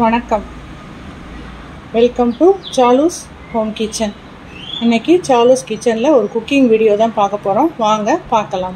வணக்கம் welcome to Salu's home kitchen இன்னைக்கு சாலூஸ் கிச்சனில் ஒரு குக்கிங் வீடியோ தான் பார்க்க போகிறோம் வாங்க பார்க்கலாம்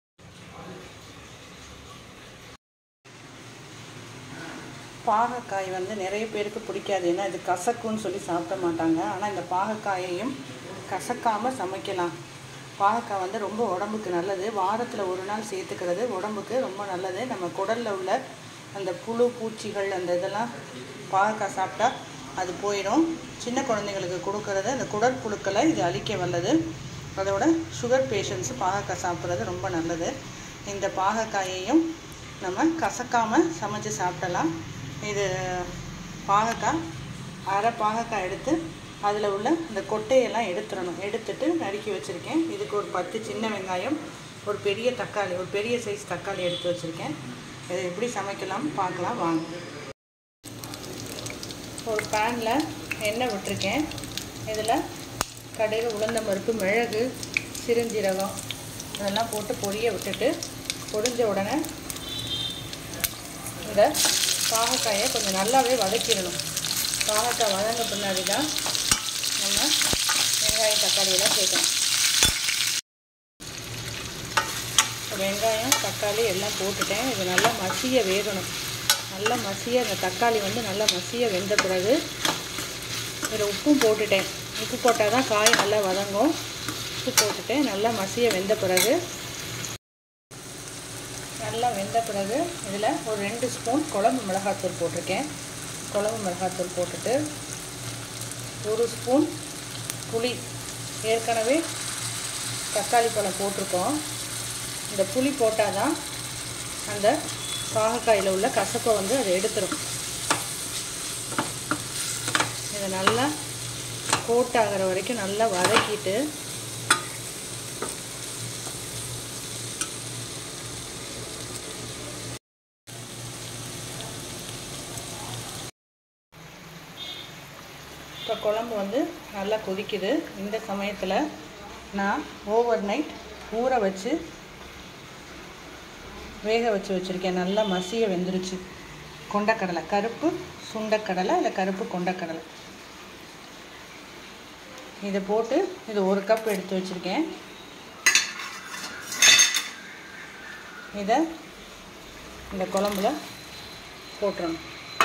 பாகக்காய் வந்து நிறைய பேருக்கு பிடிக்காது ஏன்னா இது கசக்குன்னு சொல்லி சாப்பிட மாட்டாங்க ஆனால் இந்த பாகக்காயையும் கசக்காமல் சமைக்கலாம் பாகக்காய் வந்து ரொம்ப உடம்புக்கு நல்லது வாரத்தில் ஒரு நாள் சேர்த்துக்கிறது உடம்புக்கு ரொம்ப நல்லது நம்ம குடலில் உள்ள அந்த புழு பூச்சிகள் அந்த இதெல்லாம் பாகக்காய் சாப்பிட்டா அது போயிடும் சின்ன குழந்தைங்களுக்கு கொடுக்கறது அந்த குடற்புழுக்களை இது அழிக்க வல்லது அதோட சுகர் பேஷண்ட்ஸு பாகக்காய் சாப்பிட்றது ரொம்ப நல்லது இந்த பாகக்காயையும் நம்ம கசக்காமல் சமைச்சு சாப்பிடலாம் இது பாகக்காய் அரை பாகக்காய் எடுத்து அதில் உள்ள இந்த கொட்டையெல்லாம் எடுத்துடணும் எடுத்துட்டு நறுக்கி வச்சுருக்கேன் இதுக்கு ஒரு பத்து சின்ன வெங்காயம் ஒரு பெரிய தக்காளி ஒரு பெரிய சைஸ் தக்காளி எடுத்து வச்சுருக்கேன் இதை எப்படி சமைக்கலாம் பார்க்கலாம் வாங்க ஒரு பேனில் எண்ணெய் விட்டுருக்கேன் இதில் கடுகு உளுந்தம் பருப்பு மிளகு சிறுஞ்சீரகம் இதெல்லாம் போட்டு பொரிய விட்டுட்டு பொரிஞ்ச உடனே இந்த பாகக்காயை கொஞ்சம் நல்லாவே வதக்கிடணும் பாகக்காய் வதங்க பின்னாடி தான் நம்ம வெங்காயம் தக்காளியெல்லாம் சேர்க்கணும் வெங்காயம் தக்காளி எல்லாம் போட்டுட்டேன் இது நல்லா மசிய வேகணும் நல்லா மசிய அந்த தக்காளி வந்து நல்லா மசிய வெந்த பிறகு இதில் உப்பும் போட்டுட்டேன் உப்பு போட்டால் தான் காய் நல்லா வதங்கும் உப்பு போட்டுட்டேன் நல்லா மசிய வெந்த பிறகு நல்லா வெந்த பிறகு இதில் ஒரு ரெண்டு ஸ்பூன் குழம்பு மிளகாத்தூள் போட்டிருக்கேன் குழம்பு மிளகாத்தூள் போட்டுட்டு ஒரு ஸ்பூன் புளி ஏற்கனவே தக்காளி பழம் போட்டிருக்கோம் இந்த புளி போட்டால் தான் அந்த பாகக்காயில் உள்ள கசப்பை வந்து அதை எடுத்துரும் இதை நல்லா கோட் ஆகிற வரைக்கும் நல்லா வதக்கிட்டு இப்போ குழம்பு வந்து நல்லா கொதிக்குது இந்த சமயத்தில் நான் ஓவர் நைட் ஊற வச்சு வேக வச்சு வச்சுருக்கேன் நல்லா மசிய வெந்துருச்சு கொண்டக்கடலை கருப்பு சுண்டக்கடலை இல்லை கருப்பு கொண்டக்கடலை இதை போட்டு இது ஒரு கப் எடுத்து வச்சுருக்கேன் இதை இந்த குழம்புல போட்டுறணும்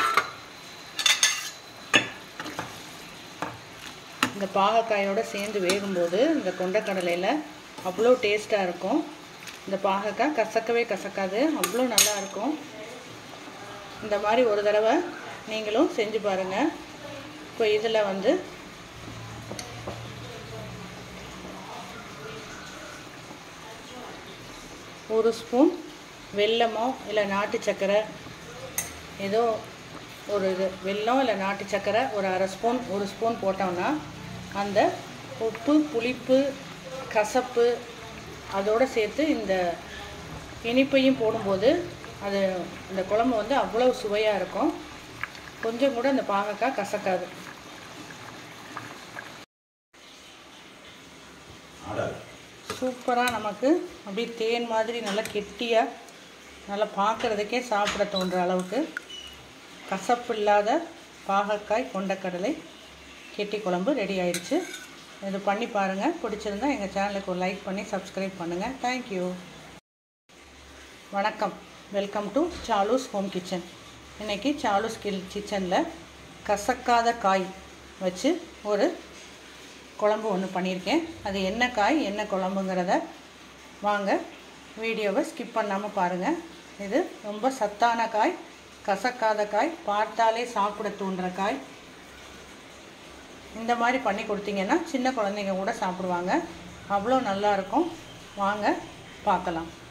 இந்த பாகக்காயோடு சேர்ந்து வேகும்போது இந்த கொண்டக்கடலையில் அவ்வளோ டேஸ்ட்டாக இருக்கும் இந்த பாகக்காய் கசக்கவே கசக்காது அவ்வளோ நல்லா இருக்கும் இந்த மாதிரி ஒரு தடவை நீங்களும் செஞ்சு பாருங்கள் இப்போ இதில் வந்து ஒரு ஸ்பூன் வெல்லமோ இல்லை நாட்டு சர்க்கரை ஏதோ ஒரு இது வெல்லம் இல்லை நாட்டு சர்க்கரை ஒரு அரை ஸ்பூன் ஒரு ஸ்பூன் போட்டோம்னா அந்த உப்பு புளிப்பு கசப்பு அதோடு சேர்த்து இந்த இனிப்பையும் போடும்போது அது இந்த குழம்பு வந்து அவ்வளோ சுவையாக இருக்கும் கொஞ்சம் கூட அந்த பாகக்காய் கசக்காது சூப்பராக நமக்கு அப்படியே தேன் மாதிரி நல்லா கெட்டியாக நல்லா பார்க்குறதுக்கே சாப்பிட தோன்ற அளவுக்கு கசப்பு இல்லாத பாகக்காய் கொண்டக்கடலை கெட்டி குழம்பு ரெடி ஆயிடுச்சு இது பண்ணி பாருங்கள் பிடிச்சிருந்தா எங்கள் சேனலுக்கு ஒரு லைக் பண்ணி சப்ஸ்கிரைப் பண்ணுங்கள் தேங்க்யூ வணக்கம் welcome to Salu's home kitchen இன்றைக்கி சாலூஸ் கில் கிச்சனில் கசக்காத காய் வச்சு ஒரு குழம்பு ஒன்று பண்ணியிருக்கேன் அது என்ன காய் என்ன குழம்புங்கிறத வாங்க வீடியோவை ஸ்கிப் பண்ணாமல் பாருங்கள் இது ரொம்ப சத்தான காய் கசக்காத காய் பார்த்தாலே சாப்பிட தூண்டுற காய் இந்த மாதிரி பண்ணி கொடுத்தீங்கன்னா சின்ன குழந்தைங்க கூட சாப்பிடுவாங்க அவ்வளோ நல்லாயிருக்கும் வாங்க பார்க்கலாம்